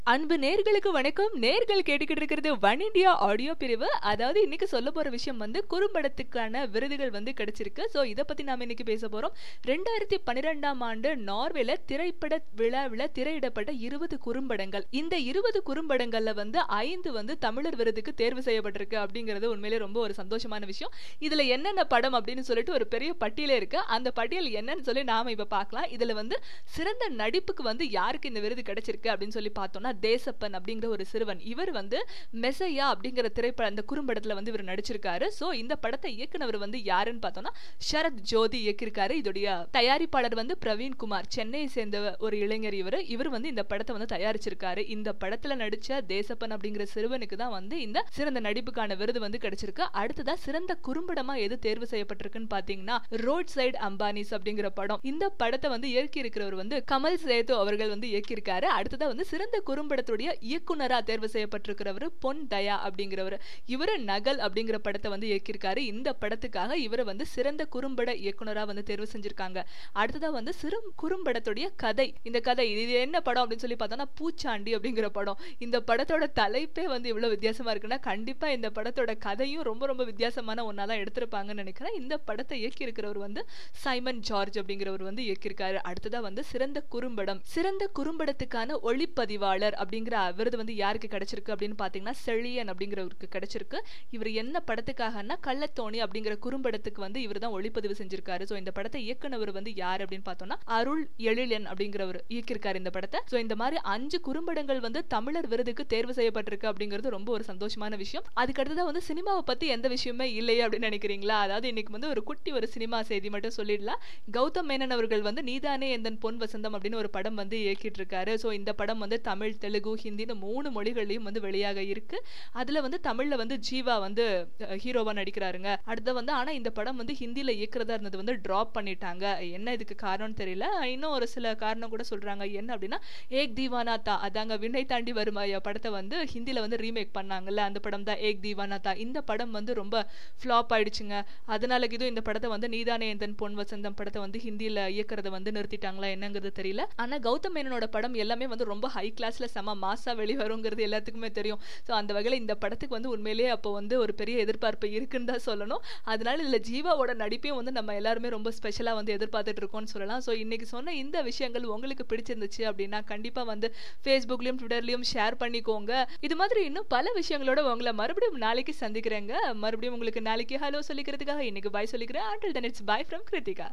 அன்பு நேர்களுக்கு வணக்கம் நேர்கள் கேட்டுக்கிட்டு இருக்கிறது ஒன் இண்டியா ஆடியோ பிரிவு அதாவது இன்னைக்கு சொல்ல போற விஷயம் வந்து குறும்படத்துக்கான விருதுகள் வந்து கிடைச்சிருக்கு ஸோ இதை பத்தி நாம இன்னைக்கு பேச போறோம் ரெண்டாயிரத்தி பன்னிரெண்டாம் ஆண்டு நார்வேல திரைப்பட விழாவில் திரையிடப்பட்ட இருபது குறும்படங்கள் இந்த இருபது குறும்படங்கள்ல வந்து ஐந்து வந்து தமிழர் விருதுக்கு தேர்வு செய்யப்பட்டிருக்கு அப்படிங்கிறது உண்மையிலே ரொம்ப ஒரு சந்தோஷமான விஷயம் இதுல என்னென்ன படம் அப்படின்னு சொல்லிட்டு ஒரு பெரிய பட்டியலே இருக்கு அந்த பட்டியல் என்னன்னு சொல்லி நாம இப்ப பார்க்கலாம் இதுல வந்து சிறந்த நடிப்புக்கு வந்து யாருக்கு இந்த விருது கிடைச்சிருக்கு அப்படின்னு சொல்லி பார்த்தோம்னா தேசப்பன் அப்படிங்கிற ஒரு சிறுவன் இவர் வந்து மெசையா அப்படிங்கிற திரைப்பட அந்த குறும்படத்துல வந்து இவர் நடிச்சிருக்காரு சோ இந்த படத்தை இயக்குனவர் வந்து யாருன்னு பார்த்தோம்னா சரத் ஜோதி இயக்கியிருக்காரு இதோடைய தயாரிப்பாளர் வந்து பிரவீன் குமார் சென்னையை சேர்ந்த ஒரு இளைஞர் இவர் இவர் வந்து இந்த படத்தை வந்து தயாரிச்சிருக்காரு இந்த படத்துல நடிச்ச தேசப்பன் அப்படிங்கிற சிறுவனுக்கு தான் வந்து இந்த சிறந்த நடிப்புக்கான விருது வந்து கிடைச்சிருக்கு அடுத்ததா சிறந்த குறும்படமா எது தேர்வு செய்யப்பட்டிருக்குன்னு பாத்தீங்கன்னா ரோட் சைடு அம்பானிஸ் அப்படிங்கிற படம் இந்த படத்தை வந்து இயக்கி இருக்கிறவர் வந்து கமல் சேது அவர்கள் வந்து இயக்கியிருக்காரு அடுத்ததா வந்து சிறந்த குறும்படத்துடைய இயக்குனரா தேர்வு செய்யப்பட்டிருக்கிறவர் பொன் தயா அப்படிங்கிறவர் இவரு நகல் அப்படிங்கிற படத்தை வந்து இயக்கியிருக்காரு இந்த படத்துக்காக இவரை வந்து சிறந்த குறும்பட இயக்குனரா வந்து தேர்வு செஞ்சிருக்காங்க அடுத்ததா வந்து சிறு குறும்படத்துடைய கதை இந்த கதை இது என்ன படம் அப்படின்னு சொல்லி பார்த்தோம்னா பூச்சாண்டி அப்படிங்கிற படம் இந்த படத்தோட தலைப்பே வந்து இவ்வளவு வித்தியாசமா இருக்குன்னா கண்டிப்பா இந்த படத்தோட கதையும் ரொம்ப ரொம்ப வித்தியாசமான ஒன்னா தான் எடுத்திருப்பாங்கன்னு நினைக்கிறேன் இந்த படத்தை இயக்கி இருக்கிறவர் வந்து சைமன் ஜார்ஜ் அப்படிங்கிறவர் வந்து இயக்கியிருக்காரு அடுத்ததா வந்து சிறந்த குறும்படம் சிறந்த குறும்படத்துக்கான ஒளிப்பதிவாளர் அப்படிங்கிற விருது வந்து யாருக்கு கிடைச்சிருக்கு அப்படின்னு பாத்தீங்கன்னா செழியன் அப்படிங்கிறவருக்கு கிடைச்சிருக்கு இவர் என்ன படத்துக்காகனா கள்ளத்தோணி அப்படிங்கிற குறும்படத்துக்கு வந்து இவர் தான் ஒளிப்பதிவு செஞ்சிருக்காரு ஸோ இந்த படத்தை இயக்குனவர் வந்து யார் அப்படின்னு பார்த்தோம்னா அருள் எழிலன் அப்படிங்கிறவர் இயக்கியிருக்காரு இந்த படத்தை ஸோ இந்த மாதிரி அஞ்சு குறும்படங்கள் வந்து தமிழர் விருதுக்கு தேர்வு செய்யப்பட்டிருக்கு அப்படிங்கிறது ரொம்ப ஒரு சந்தோஷமான விஷயம் அதுக்கு அடுத்ததா வந்து சினிமாவை பத்தி எந்த விஷயமே இல்லையே அப்படின்னு நினைக்கிறீங்களா அதாவது இன்னைக்கு வந்து ஒரு குட்டி ஒரு சினிமா செய்தி மட்டும் சொல்லிடலாம் கௌதம் மேனன் அவர்கள் வந்து நீதானே எந்தன் பொன் வசந்தம் அப்படின்னு ஒரு படம் வந்து இயக்கிட்டு இருக்காரு ஸோ இந்த படம் வந்து தமிழ் தெலுங்கு ஹிந்தின்னு மூணு மொழிகள்லையும் வந்து வெளியாக இருக்கு அதுல வந்து தமிழ்ல வந்து ஜீவா வந்து ஹீரோவா நடிக்கிறாருங்க அடுத்து வந்து ஆனா இந்த படம் வந்து ஹிந்தில இயக்குறதா இருந்தது வந்து டிராப் பண்ணிட்டாங்க என்ன இதுக்கு காரணம்னு தெரியல இன்னும் ஒரு சில காரணம் கூட சொல்றாங்க என்ன அப்படின்னா ஏக் தீவானா தா அதாங்க விண்ணை தாண்டி வருமாயா படத்தை வந்து ஹிந்தில வந்து ரீமேக் பண்ணாங்கல்ல அந்த படம் தான் ஏக் தீவானா தா இந்த படம் வந்து ரொம்ப ஃபிளாப் ஆயிடுச்சுங்க அதனால இதுவும் இந்த படத்தை வந்து நீதானே எந்தன் பொன் வசந்தம் படத்தை வந்து ஹிந்தியில இயக்குறத வந்து நிறுத்திட்டாங்களா என்னங்கிறது தெரியல ஆனா கௌதம் மேனனோட படம் எல்லாமே வந்து ரொம்ப ஹை கிளாஸ்ல செம மாசா வெளிவருங்கிறது எல்லாத்துக்குமே தெரியும் ஸோ அந்த வகையில் இந்த படத்துக்கு வந்து உண்மையிலேயே அப்போ வந்து ஒரு பெரிய எதிர்பார்ப்பு இருக்குன்னு தான் சொல்லணும் அதனால இதுல ஜீவாவோட நடிப்பையும் வந்து நம்ம எல்லாருமே ரொம்ப ஸ்பெஷலா வந்து எதிர்பார்த்துட்டு இருக்கோம்னு சொல்லலாம் ஸோ இன்னைக்கு சொன்ன இந்த விஷயங்கள் உங்களுக்கு பிடிச்சிருந்துச்சு அப்படின்னா கண்டிப்பா வந்து ஃபேஸ்புக்லயும் ட்விட்டர்லயும் ஷேர் பண்ணிக்கோங்க இது மாதிரி இன்னும் பல விஷயங்களோட உங்களை மறுபடியும் நாளைக்கு சந்திக்கிறேங்க மறுபடியும் உங்களுக்கு நாளைக்கு ஹலோ சொல்லிக்கிறதுக்காக இன்னைக்கு பாய் சொல்லிக்கிறேன் until then it's bye from Kiruthika